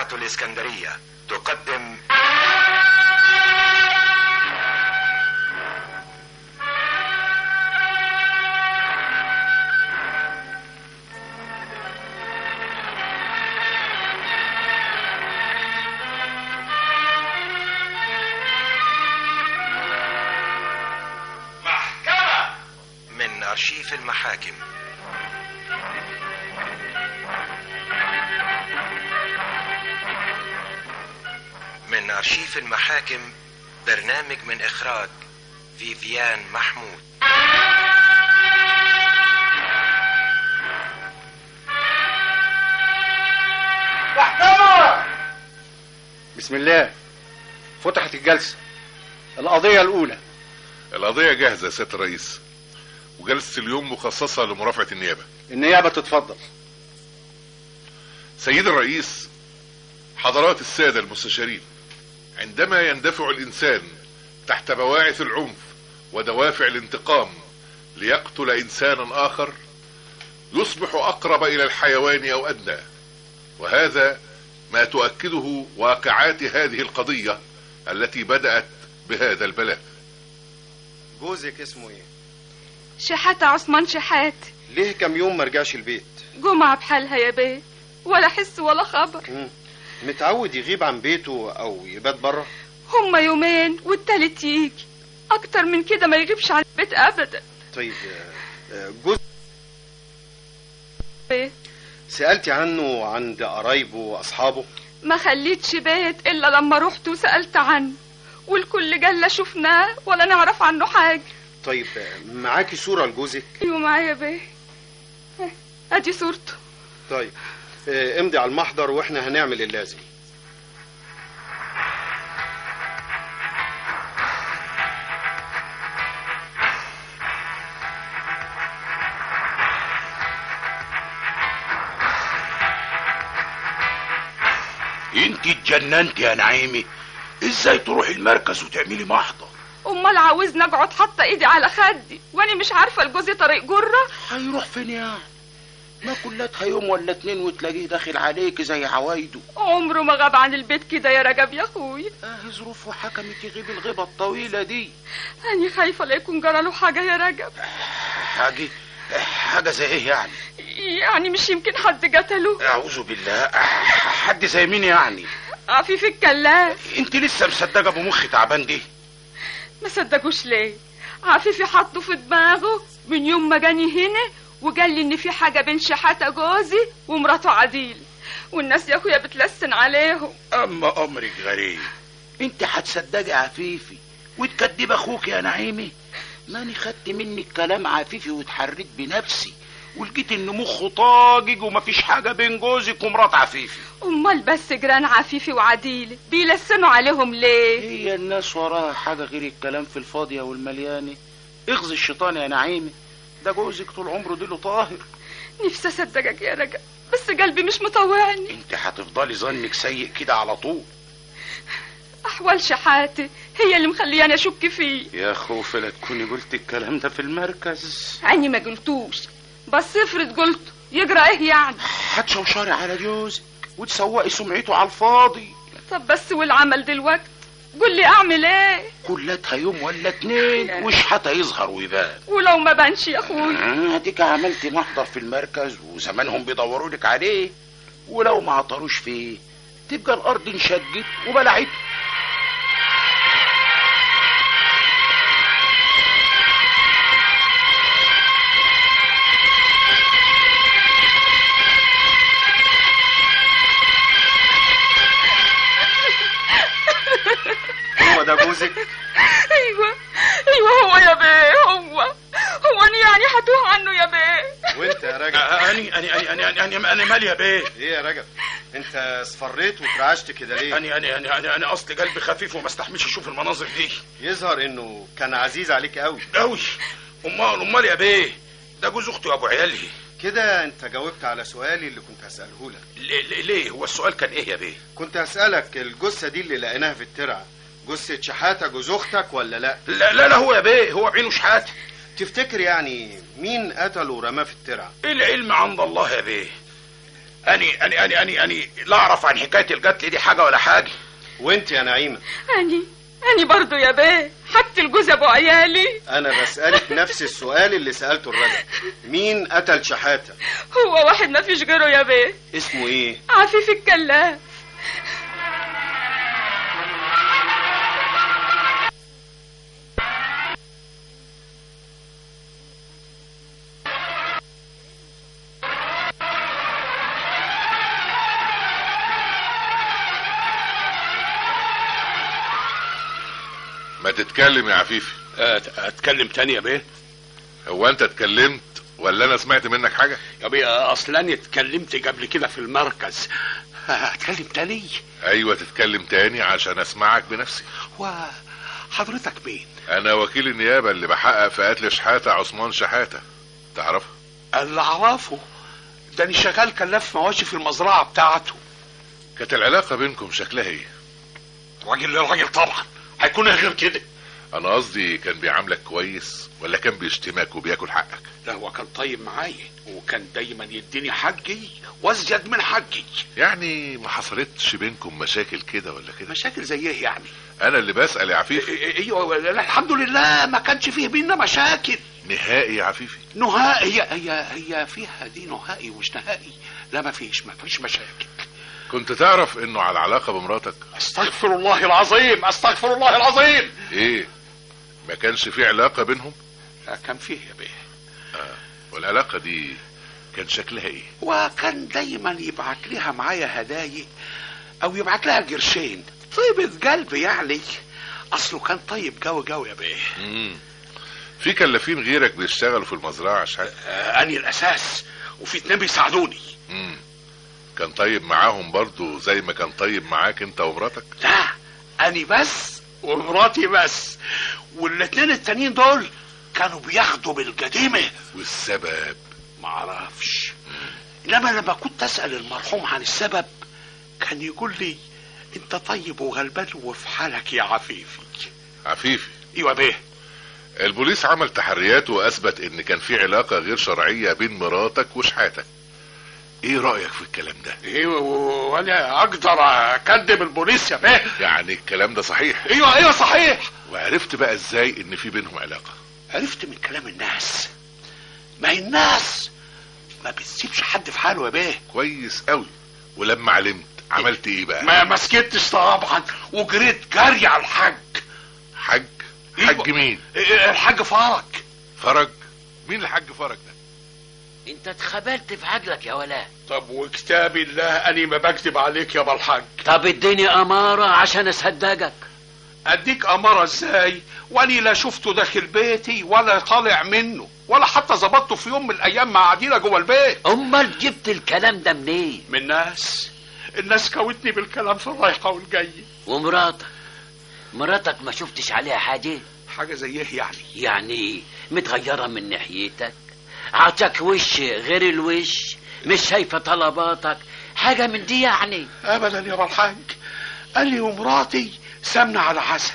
إذاعة الإسكندرية تقدم محكمة من أرشيف المحاكم من أرشيف المحاكم برنامج من إخراج فيفيان محمود محكمة بسم الله فتحت الجلسة القضية الأولى القضية جاهزة يا سيادة الرئيس وجلسة اليوم مخصصة لمرافعة النيابة النيابة تتفضل سيد الرئيس حضرات السادة المستشارين عندما يندفع الإنسان تحت بواعث العنف ودوافع الانتقام ليقتل إنسانا آخر يصبح أقرب إلى الحيوان أو أدنى وهذا ما تؤكده واقعات هذه القضية التي بدأت بهذا البلاء جوزك اسمه ايه شحاتة عثمان شحات ليه كم يوم ما رجعش البيت جمعة بحالها يا بيه ولا حس ولا خبر مم. متعود يغيب عن بيته او يبات بره هما يومين والتالت يجي اكتر من كده ما يغيبش عن البيت ابدا طيب آه، آه، جوز بيه سألتي عنه عند قرايبه واصحابه ما خليتش بيت الا لما رحت وسألت عنه والكل قال لا شفناه ولا نعرف عنه حاجة طيب آه، معاكي صورة لجوزك ايوه معايا بيه ها، ادي صورته طيب آه، امضي على المحضر واحنا هنعمل اللازم انت اتجننت يا نعيمي ازاي تروحي المركز وتعملي محضر امال عاوزني اقعد حاطه ايدي على خدي وانا مش عارفه لجوزي طريق جره هيروح فين يعني ما كلتها يوم ولا اتنين وتلاقيه داخل عليك زي عوايده عمره ما غاب عن البيت كده يا رجب يا اخويا اه ظروفه حكمت يغيب الغيبة الطويلة دي انا خايفه لا يكون جرى له حاجه يا رجب حاجة حاجة زي ايه يعني يعني مش يمكن حد قتله اعوذ بالله حد زي مين يعني عفيف الكلاف انت لسه مصدقة بمخ تعبان دي ما صدقوش ليه عفيفي حطه في دماغه من يوم ما جاني هنا وقال لي ان في حاجه بين شحاته جوزي ومراته عديل والناس يا اخويا بتلسن عليهم اما امرك غريب انت هتصدقي عفيفي وتكدب اخوك يا نعيمي ماني خدت منك كلام عفيفي واتحريت بنفسي ولقيت ان مخه طاجج ومفيش حاجه بين جوزك ومرات عفيفي امال بس جيران عفيفي وعديل بيلسنوا عليهم ليه هي الناس وراها حاجه غير الكلام في الفاضيه والمليانه اغزي الشيطان يا نعيمي ده جوزك طول عمره ديله طاهر نفسي اصدقك يا رجب بس قلبي مش مطوعني انت هتفضلي ظنك سيء كده على طول احوال شحاتي هي اللي مخلياني اشك فيه يا خوف لا تكوني قلت الكلام ده في المركز عني ما قلتوش بس افرض قلت يجرى ايه يعني هتشوشري على جوزك وتسوقي سمعته على الفاضي طب بس والعمل دلوقتي قول لي اعمل ايه كلتها يوم ولا اتنين وش حتى يظهر ويبان ولو ما بانش يا اخويا اديك عملتي محضر في المركز وزمانهم بيدوروا لك عليه ولو ما عطروش فيه تبقى الارض انشجت وبلعته هو ده جوزك ايوه ايوه هو يا بيه هو هو انا يعني هتوه عنه يا بيه وانت يا رجب اني اني اني اني اني اني, أني مالي يا بيه ايه يا رجب انت اصفريت وترعشت كده ليه اني اني اني اني, أني اصلي قلبي خفيف وما استحملش اشوف المناظر دي يظهر انه كان عزيز عليك قوي قوي امال امال يا بيه ده جوز اختي وابو عيالي كده انت جاوبت على سؤالي اللي كنت هسأله لك ليه, ليه- ليه هو السؤال كان ايه يا بيه كنت هسألك الجثة دي اللي لقيناها في الترعة جثة شحاتة جوز اختك ولا لا لا لا لا هو يا بيه هو بعينه شحاتة تفتكر يعني مين قتله ورماه في الترعة العلم عند الله يا بيه اني اني اني اني اني لا اعرف عن حكايه القتل دي حاجه ولا حاجه وانت يا نعيمة اني اني برضو يا بيه حتى الجوز ابو عيالي انا بسألك نفس السؤال اللي سألته الراجل مين قتل شحاتة هو واحد ما فيش غيره يا بيه اسمه ايه عفيف الكلاف ما تتكلم يا عفيفي اتكلم تاني يا بيه هو انت اتكلمت ولا انا سمعت منك حاجه يا بيه اصلا اتكلمت قبل كده في المركز اتكلم تاني ايوه تتكلم تاني عشان اسمعك بنفسي وحضرتك مين انا وكيل النيابه اللي بحقق في قتل شحاته عثمان شحاته تعرفه اللي اعرفه ده انا شغال كلاف مواشي في المزرعه بتاعته كانت العلاقه بينكم شكلها ايه راجل لراجل طبعا هيكون إيه غير كده انا قصدي كان بيعاملك كويس ولا كان بيشتمك وبياكل حقك لا هو كان طيب معايا وكان دايما يديني حقي وازيد من حقي يعني ما حصلتش بينكم مشاكل كده ولا كده مشاكل زي ايه يعني انا اللي بسال يا عفيفي إيه- ايوه لا، الحمد لله ما كانش فيه بينا مشاكل نهائي يا عفيفي نهائي هي هي هي فيها دي نهائي ومش نهائي لا ما فيش ما فيش مشاكل كنت تعرف انه على علاقه بمراتك استغفر الله العظيم استغفر الله العظيم ايه ما كانش في علاقه بينهم لا كان فيه يا بيه والعلاقه دي كان شكلها ايه وكان دايما يبعت لها معايا هدايا او يبعت لها قرشين طيبة قلب يعني اصله كان طيب جو جو يا بيه مم. في كلافين غيرك بيشتغلوا في المزرعه شحات آه اني الاساس وفي اتنين بيساعدوني مم. كان طيب معاهم برضو زي ما كان طيب معاك انت ومراتك لا اني بس ومراتي بس والاتنين التانيين دول كانوا بياخدوا بالقديمه والسبب معرفش انما لما كنت اسال المرحوم عن السبب كان يقول لي انت طيب وغلبان وفي حالك يا عفيفي عفيفي ايوه بيه البوليس عمل تحريات واثبت ان كان في علاقه غير شرعيه بين مراتك وشحاتك ايه رايك في الكلام ده ايوه وانا اقدر اكذب البوليس يا بيه يعني الكلام ده صحيح ايوه ايوه صحيح وعرفت بقى ازاي ان في بينهم علاقه عرفت من كلام الناس ما هي الناس ما بتسيبش حد في حاله يا بيه كويس قوي ولما علمت عملت ايه بقى ما ما سكتش طبعا وجريت جري على الحاج حج أيوة. حج مين إيه، الحاج فرج فرج مين الحاج فرج ده انت اتخبلت في عقلك يا ولا طب وكتاب الله اني ما بكذب عليك يا بالحاج طب اديني اماره عشان اصدقك اديك اماره ازاي واني لا شفته داخل بيتي ولا طالع منه ولا حتى ظبطته في يوم من الايام مع عديله جوه البيت امال جبت الكلام ده منين من ناس الناس كوتني بالكلام في الرايحه والجايه ومراتك مراتك ما شفتش عليها حاجه حاجه زي ايه يعني يعني متغيره من ناحيتك عطاك وش غير الوش مش شايفه طلباتك حاجه من دي يعني ابدا يا بالحاج قال لي ومراتي سمنه على عسل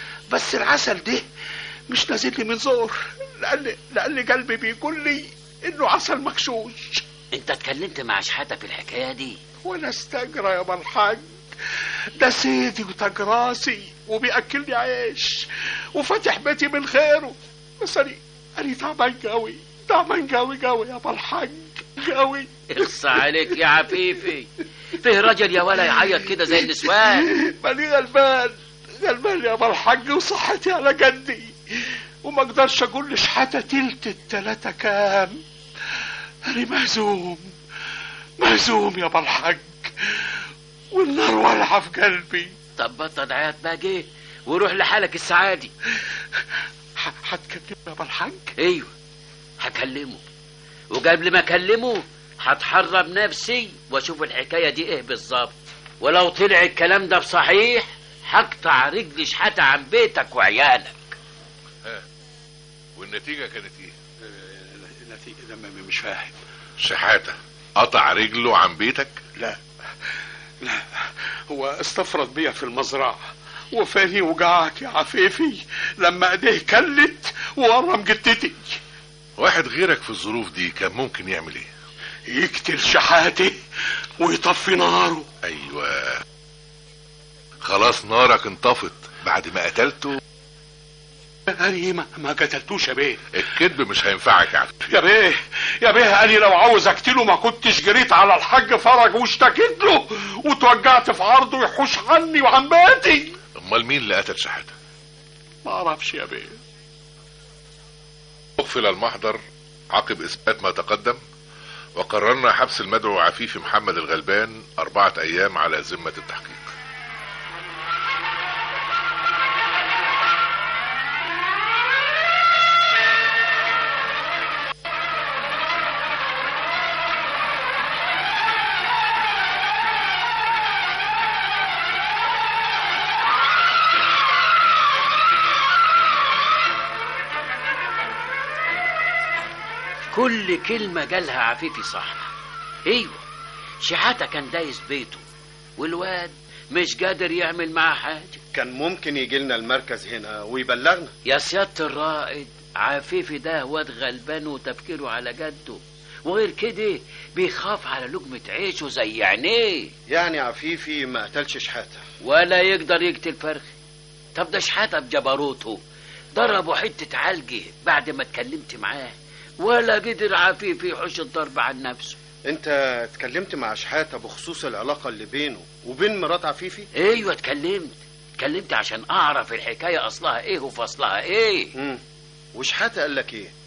بس العسل ده مش نازل لي من زور لان لان قلبي بيقول لي انه عسل مغشوش انت اتكلمت مع شحاته في الحكايه دي وانا استجرى يا بالحاج ده سيدي وتاج راسي وبياكلني عيش وفاتح بيتي من خيره بس انا انا تعبان قوي تعبان قوي قوي يا بالحاج قوي اخصى عليك يا عفيفي فيه راجل يا ولا يعيط كده زي النسوان ماني غلبان غلبان يا بالحاج وصحتي على جدي وما اقدرش اقول لشحاته تلت التلاته كام انا مهزوم مهزوم يا بالحاج والنار والعه في قلبي طب بطل عيط بقى جه وروح لحالك السعادي ح- هتكلم يا بالحاج ايوه هكلمه وقبل ما اكلمه هتحرم نفسي واشوف الحكايه دي ايه بالظبط ولو طلع الكلام ده بصحيح هقطع رجلي شحاته عن بيتك وعيالك والنتيجه كانت ايه النتيجة ده م- مش فاهم شحاته قطع رجله عن بيتك لا لا هو استفرد بيا في المزرعة وفاني وجعك يا عفيفي لما ايديه كلت وورم جتتي واحد غيرك في الظروف دي كان ممكن يعمل ايه يقتل شحاتي ويطفي ناره ايوه خلاص نارك انطفت بعد ما قتلته أنا ما, ما قتلتوش يا بيه الكذب مش هينفعك يا عفيف يا بيه يا بيه أنا لو عاوز أقتله ما كنتش جريت على الحاج فرج واشتكيت له وتوجعت في عرضه يحوش عني وعن بيتي امال مين اللي قتل شحاته ما أعرفش يا بيه اقفل المحضر عقب اثبات ما تقدم وقررنا حبس المدعو عفيف محمد الغلبان اربعة ايام على ذمة التحقيق كل كلمة قالها عفيفي صح ايوه شحاتة كان دايس بيته والواد مش قادر يعمل معاه حاجة كان ممكن يجي لنا المركز هنا ويبلغنا يا سيادة الرائد عفيفي ده واد غلبان وتفكيره على جده وغير كده بيخاف على لقمة عيشه زي عينيه يعني عفيفي ما قتلش شحاته ولا يقدر يقتل فرخي طب ده شحاتة بجبروته ضربه حتة علقة بعد ما اتكلمت معاه ولا قدر عفيفي يحوش الضرب عن نفسه انت اتكلمت مع شحاته بخصوص العلاقه اللي بينه وبين مرات عفيفي ايوه اتكلمت اتكلمت عشان اعرف الحكاية اصلها ايه وفصلها ايه امم وشحاته قال لك ايه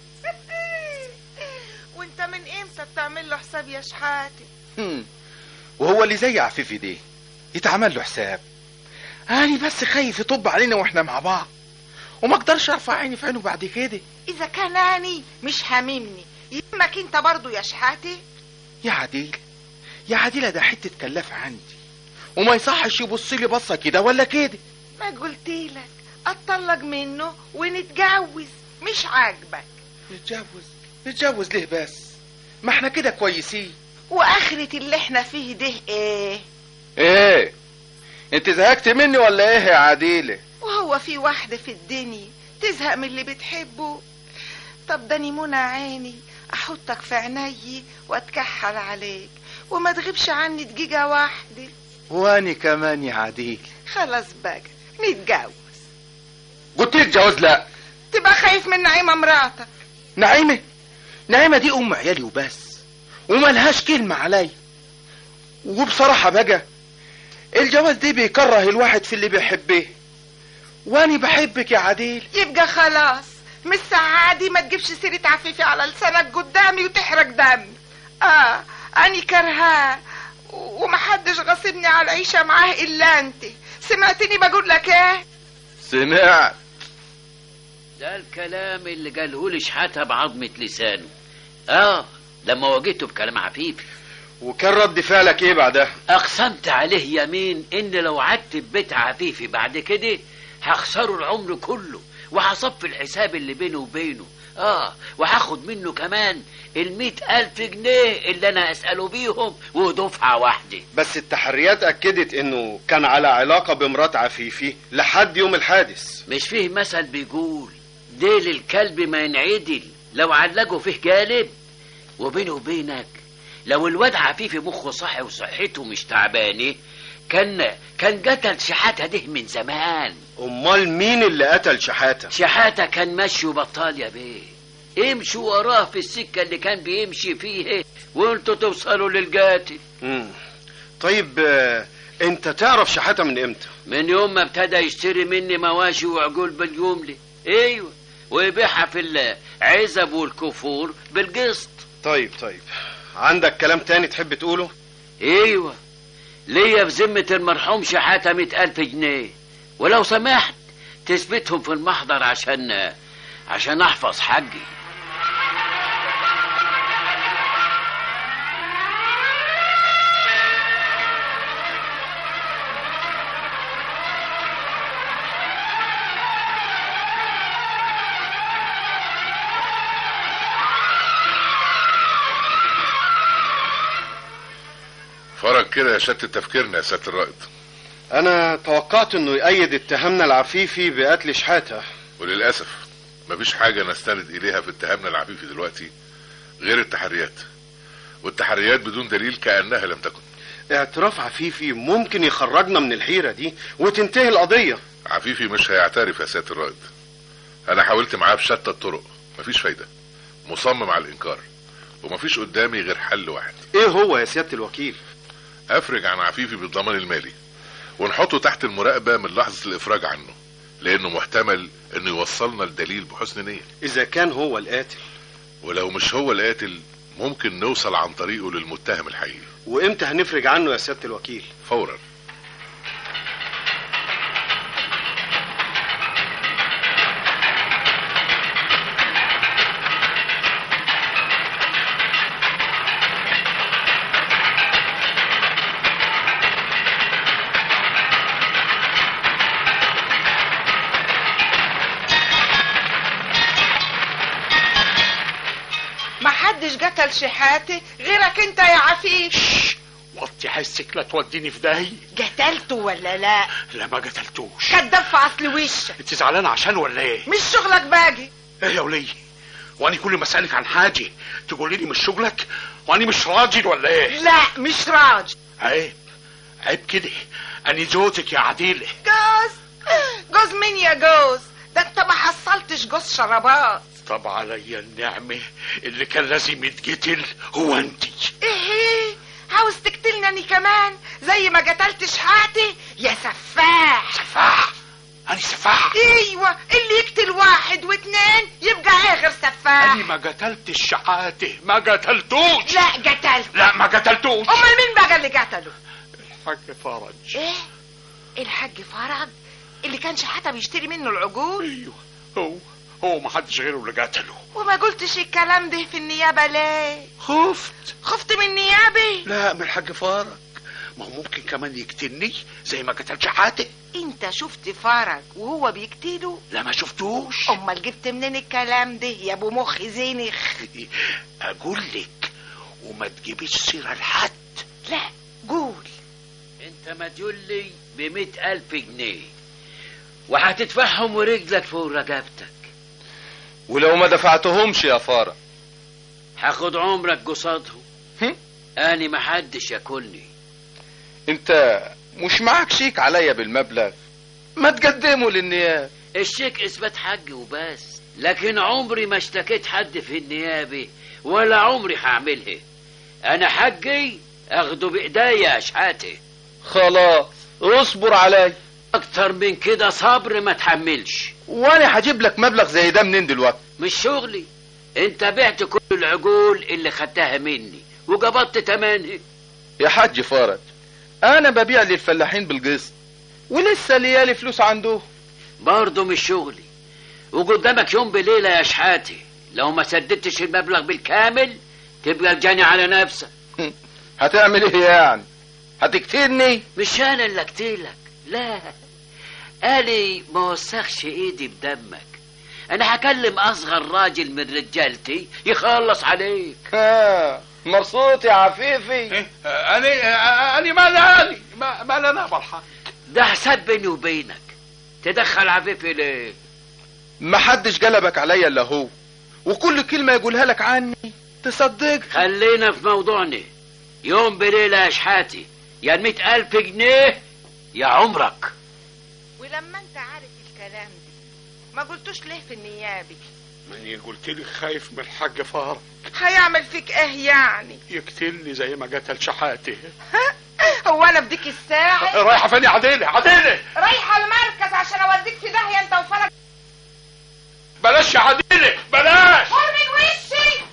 وانت من امتى بتعمل له حساب يا شحاتي هم. وهو اللي زي عفيفي دي يتعمل له حساب أنا بس خايف يطب علينا واحنا مع بعض وما اقدرش ارفع عيني في عينه بعد كده اذا كان اني مش هاممني يهمك انت برضو يا شحاتي يا عديل يا عديلة ده حتة كلافة عندي وما يصحش يبص لي بصة كده ولا كده ما قلتلك اتطلق منه ونتجوز مش عاجبك نتجوز نتجوز ليه بس ما احنا كده كويسين واخرة اللي احنا فيه ده ايه ايه انت زهقت مني ولا ايه يا عديلة وهو في واحدة في الدنيا تزهق من اللي بتحبه طب ده منى عيني احطك في عيني واتكحل عليك وما تغيبش عني دقيقة واحدة واني كمان يا عديل خلاص بقى نتجوز قلت لك جواز لا تبقى خايف من نعيمة مراتك نعيمة نعيمة دي ام عيالي وبس وملهاش كلمة عليا وبصراحة بقى الجواز دي بيكره الواحد في اللي بيحبه واني بحبك يا عديل يبقى خلاص مش سعادي ما تجيبش سيرة عفيفي على لسانك قدامي وتحرق دمي اه اني كرهاه و- ومحدش غاصبني على العيشة معاه الا انت سمعتني بقول لك ايه سمعت ده الكلام اللي قاله لي شحاتة بعظمة لسانه اه لما واجهته بكلام عفيفي وكان رد فعلك ايه بعدها اقسمت عليه يمين ان لو عدت ببيت عفيفي بعد كده هخسره العمر كله وهصفي الحساب اللي بينه وبينه اه وهاخد منه كمان المئة ألف جنيه اللي أنا أسأله بيهم ودفعة واحدة بس التحريات اكدت انه كان على علاقه بمرات عفيفي لحد يوم الحادث مش فيه مثل بيقول ديل الكلب ما ينعدل لو علقوا فيه جالب وبيني وبينك لو الواد عفيفي مخه صحي وصحته مش تعبانه كان كان قتل شحاتة ده من زمان امال مين اللي قتل شحاته شحاتة كان ماشي وبطال يا بيه امشوا وراه في السكة اللي كان بيمشي فيه وانتوا توصلوا للقاتل مم. طيب آه، انت تعرف شحاته من امتى من يوم ما ابتدى يشتري مني مواشي وعجول بالجملة ايوه ويبيعها في العزب والكفور بالقسط طيب طيب عندك كلام تاني تحب تقوله ايوه ليا في ذمة المرحوم شحاتة مئة ألف جنيه ولو سمحت تثبتهم في المحضر عشان عشان احفظ حقي فرج كده يا شت تفكيرنا يا سيادة الرائد انا توقعت انه يأيد اتهامنا العفيفي بقتل شحاته وللأسف مفيش حاجة نستند إليها في اتهامنا العفيفي دلوقتي غير التحريات والتحريات بدون دليل كأنها لم تكن اعتراف عفيفي ممكن يخرجنا من الحيرة دي وتنتهي القضية عفيفي مش هيعترف يا سيادة الرائد انا حاولت معاه بشتى الطرق مفيش فايدة مصمم على الانكار ومفيش قدامي غير حل واحد ايه هو يا سيادة الوكيل افرج عن عفيفي بالضمان المالي ونحطه تحت المراقبة من لحظة الافراج عنه لانه محتمل انه يوصلنا لدليل بحسن نية اذا كان هو القاتل ولو مش هو القاتل ممكن نوصل عن طريقه للمتهم الحقيقي وامتى هنفرج عنه يا سيادة الوكيل فورا محدش قتل شحاتة غيرك انت يا عفيف وطي حسك لا توديني في داهية قتلته ولا لا لا ما قتلتوش كداب في اصل وشك انت زعلانة عشان ولا ايه مش شغلك باجي ايه يا ولية واني كل ما اسالك عن حاجة تقولي لي مش شغلك واني مش راجل ولا ايه لا مش راجل عيب عيب كده اني زوجك يا عديلة جوز جوز مين يا جوز ده انت ما حصلتش جوز شرابات طب عليا النعمة اللي كان لازم يتقتل هو انت ايه عاوز تقتلني أنا كمان زي ما قتلت شحاتي يا سفاح سفاح انا سفاح ايوه اللي يقتل واحد واتنين يبقى ايه غير سفاح انا ما قتلتش شحاته ما قتلتوش لا قتلت لا ما قتلتوش امال مين بقى اللي قتله الحاج فرج ايه الحاج فرج اللي كان شحاته بيشتري منه العجول ايوه هو هو ما حدش غيره اللي قتله وما قلتش الكلام ده في النيابه ليه خفت خفت من النيابه لا من الحاج فرج ما هو ممكن كمان يقتلني زي ما قتل شحاته انت شفت فرج وهو بيقتله لا ما شفتوش امال جبت منين الكلام ده يا ابو مخ زينخ اقول لك وما تجيبيش سيره لحد لا قول انت مديون لي بمئة ألف جنيه وهتدفعهم ورجلك فوق رقبتك ولو ما دفعتهمش يا فارق هاخد عمرك قصادهم اني محدش ياكلني انت مش معاك شيك عليا بالمبلغ ما تقدمه للنيابة الشيك اثبات حج وبس لكن عمري ما اشتكيت حد في النيابة ولا عمري هعملها انا حجي اخده بايديا يا شحاتي خلاص اصبر عليا اكتر من كده صبر ما تحملش وانا هجيب لك مبلغ زي ده منين دلوقتي مش شغلي انت بعت كل العجول اللي خدتها مني وقبضت تمنها يا حاج فرج انا ببيع للفلاحين بالقسط ولسه ليالي فلوس عنده برضه مش شغلي وقدامك يوم بليلة يا شحاتي لو ما سددتش المبلغ بالكامل تبقى الجاني على نفسك هتعمل ايه يعني هتقتلني مش انا اللي اقتلك لا قالي ما وسخش ايدي بدمك انا هكلم اصغر راجل من رجالتي يخلص عليك ها مبسوط يا عفيفي انا انا مالاني ما مالنا بالحق ده حساب بيني وبينك تدخل عفيفي ليه ما حدش قلبك عليا الا هو وكل كلمة يقولها لك عني تصدق خلينا في موضوعنا يوم بليلة يا شحاتي يا المئة ألف جنيه يا عمرك ولما انت عارف الكلام ده ما قلتوش ليه في النيابه ماني قلت لك خايف من الحاج فرج هيعمل فيك ايه يعني يقتلني زي ما قتل شحاته هو انا بديك الساعه رايحه فين يا عديله عديله رايحه المركز عشان اوديك في داهيه انت وفرج بلاش يا عديله بلاش خد من وشي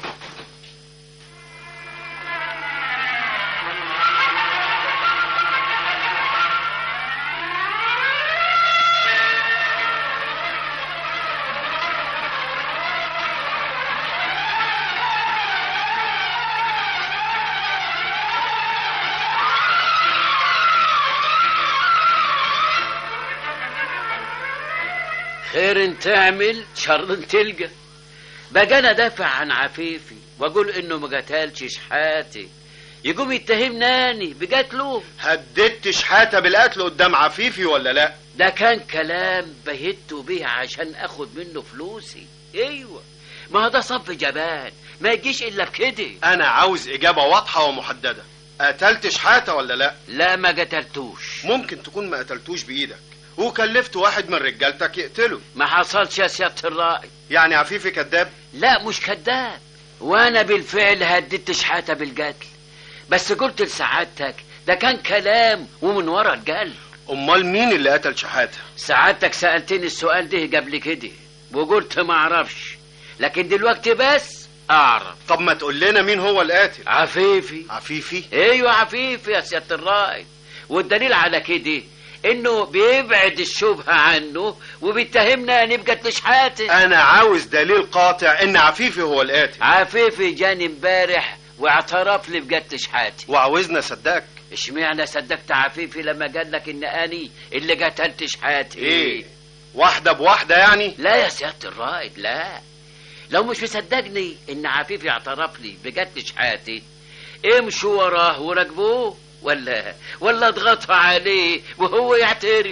خير تعمل شر تلقى بقى انا دافع عن عفيفي واقول انه ما قتلش شحاتي يقوم يتهمناني بقتله هددت شحاتة بالقتل قدام عفيفي ولا لا ده كان كلام بهت بيه عشان اخد منه فلوسي ايوه ما هو ده صنف جبان ما يجيش الا بكده انا عاوز اجابه واضحه ومحدده قتلت شحاته ولا لا لا ما قتلتوش ممكن تكون ما قتلتوش بايدك وكلفت واحد من رجالتك يقتله ما حصلش يا سياده الرائد يعني عفيفي كذاب لا مش كذاب وانا بالفعل هددت شحاته بالقتل بس قلت لسعادتك ده كان كلام ومن ورا القلب امال مين اللي قتل شحاته سعادتك سالتني السؤال ده قبل كده وقلت ما اعرفش لكن دلوقتي بس اعرف طب ما تقول لنا مين هو القاتل عفيفي عفيفي ايوه عفيفي يا سياده الرائد والدليل على كده انه بيبعد الشبهه عنه وبيتهمنا نبقى لشحاته انا عاوز دليل قاطع ان عفيفي هو القاتل عفيفي جاني امبارح واعترف لي بجد شحاتي وعاوزنا صدقك اشمعنى صدقت عفيفي لما قال لك ان اني اللي قتلت شحاتي ايه واحده بواحده يعني لا يا سياده الرائد لا لو مش مصدقني ان عفيفي اعترف لي بجد شحاتي امشوا وراه وراقبوه ولا ولا اضغطوا عليه وهو يعترف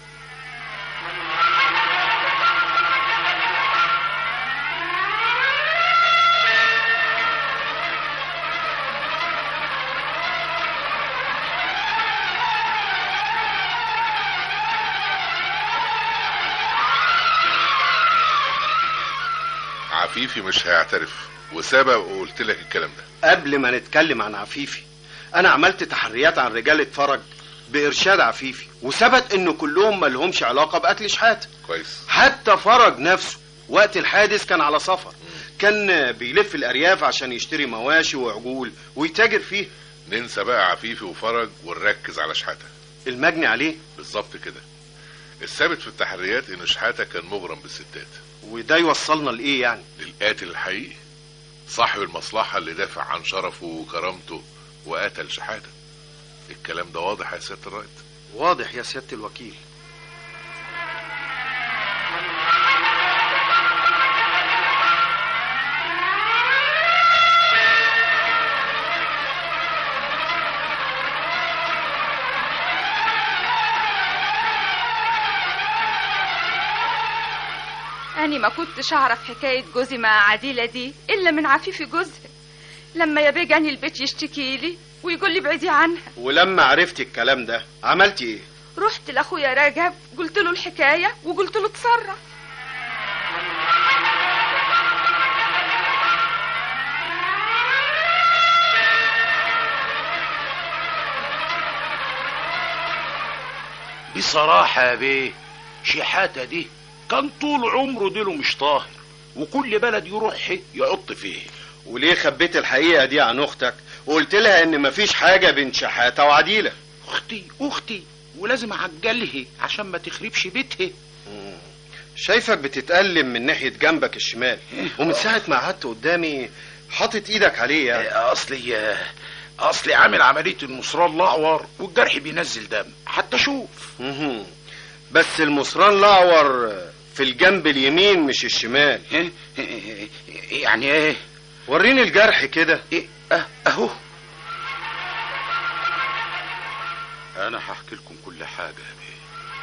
عفيفي مش هيعترف وسبق وقلت لك الكلام ده قبل ما نتكلم عن عفيفي انا عملت تحريات عن رجالة فرج بارشاد عفيفي وثبت ان كلهم ملهمش علاقة بقتل شحاتة كويس حتى فرج نفسه وقت الحادث كان على سفر كان بيلف الارياف عشان يشتري مواشي وعجول ويتاجر فيه ننسى بقى عفيفي وفرج ونركز على شحاته المجني عليه بالظبط كده الثابت في التحريات ان شحاته كان مغرم بالستات وده يوصلنا لايه يعني للقاتل الحقيقي صاحب المصلحة اللي دافع عن شرفه وكرامته وقتل شحاتة الكلام ده واضح يا سيادة الرائد واضح يا سيادة الوكيل أنا ما كنتش أعرف حكاية جوزي مع عديلة دي إلا من عفيفي جوزها لما يا بيجاني البيت يشتكي لي ويقول لي ابعدي عنها ولما عرفت الكلام ده عملتي ايه رحت لأخويا رجب قلت له الحكاية وقلت له اتصرف بصراحة يا بيه شحاتة دي كان طول عمره ديله مش طاهر وكل بلد يروح يعط فيه وليه خبيت الحقيقة دي عن اختك وقلت لها ان مفيش حاجة بين شحاتة وعديلة اختي اختي ولازم اعجلها عشان ما تخربش بيتها شايفك بتتألم من ناحية جنبك الشمال ومن ساعة ما قعدت قدامي حاطط ايدك عليه يعني اصلي اصلي عامل عملية المصران الاعور والجرح بينزل دم حتى شوف مهم. بس المصران الاعور في الجنب اليمين مش الشمال يعني ايه وريني الجرح كده إيه؟ أه اهو انا هحكي لكم كل حاجة يا بيه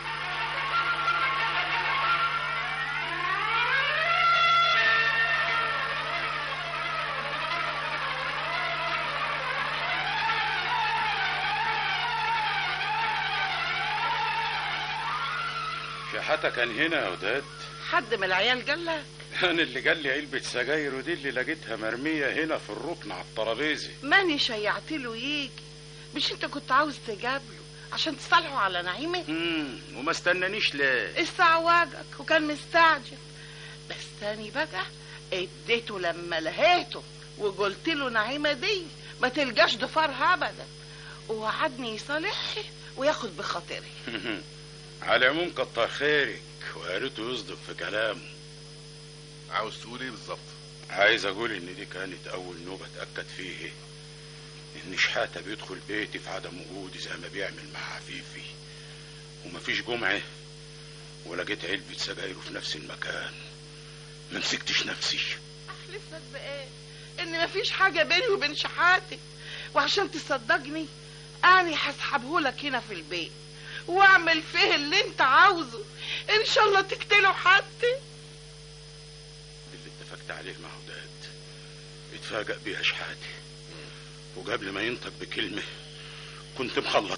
شحاتة كان هنا يا وداد حد من العيال قال لك انا اللي قال لي علبة سجاير ودي اللي لقيتها مرمية هنا في الركن على الترابيزة ماني شيعت له يجي مش انت كنت عاوز تجابله عشان تصالحوا على نعيمه مم. وما استنانيش ليه استعواجك وكان مستعجل بس تاني بقى اديته لما لهيته وقلت له نعيمه دي ما تلقاش ضفارها ابدا ووعدني يصالحها وياخد بخاطري على العموم كتر خيرك ويا ريته يصدق في كلامه عاوز تقول ايه بالظبط عايز اقول ان دي كانت اول نوبة اتأكد فيه ان شحاتة بيدخل بيتي في عدم وجودي زي ما بيعمل مع عفيفي ومفيش جمعة ولقيت علبة سجايره في نفس المكان ما مسكتش نفسي احلف لك بايه ان مفيش حاجه بيني وبين شحاتي وعشان تصدقني انا هسحبه لك هنا في البيت واعمل فيه اللي انت عاوزه ان شاء الله تقتله حتى اللي اتفقت حكت عليه مع وداد اتفاجأ بيها شحاتي وقبل ما ينطق بكلمة كنت مخلص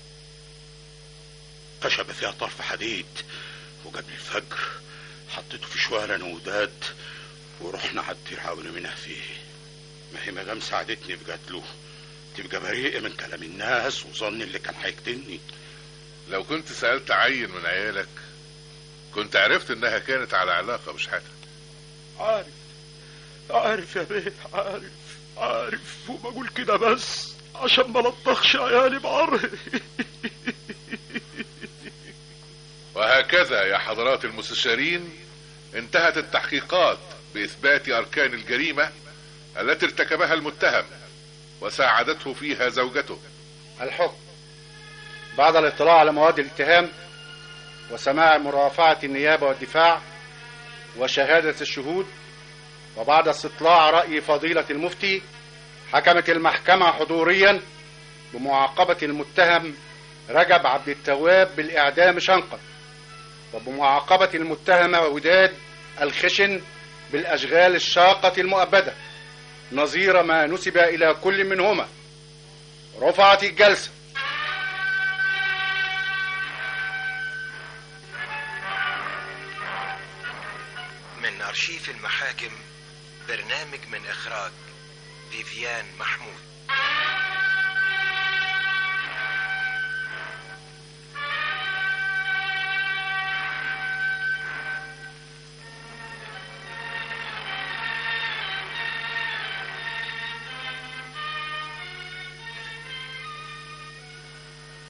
خشبة فيها طرف حديد وقبل الفجر حطيته في شوارع انا وداد ورحنا على الدير عاونا فيه ما هي مدام ساعدتني في قتله تبقى بريئة من كلام الناس وظن اللي كان هيقتلني لو كنت سألت عين من عيالك كنت عرفت انها كانت على علاقة بشحاتة عارف عارف يا بيه عارف عارف وبقول كده بس عشان ما لطخش عيالي بعره وهكذا يا حضرات المستشارين انتهت التحقيقات بإثبات أركان الجريمة التي ارتكبها المتهم وساعدته فيها زوجته الحكم بعد الاطلاع على مواد الاتهام وسماع مرافعة النيابة والدفاع وشهادة الشهود وبعد استطلاع رأي فضيلة المفتي حكمت المحكمة حضوريا بمعاقبة المتهم رجب عبد التواب بالإعدام شنقا وبمعاقبة المتهمة وداد الخشن بالأشغال الشاقة المؤبدة نظير ما نسب إلى كل منهما رفعت الجلسة من أرشيف المحاكم برنامج من إخراج فيفيان محمود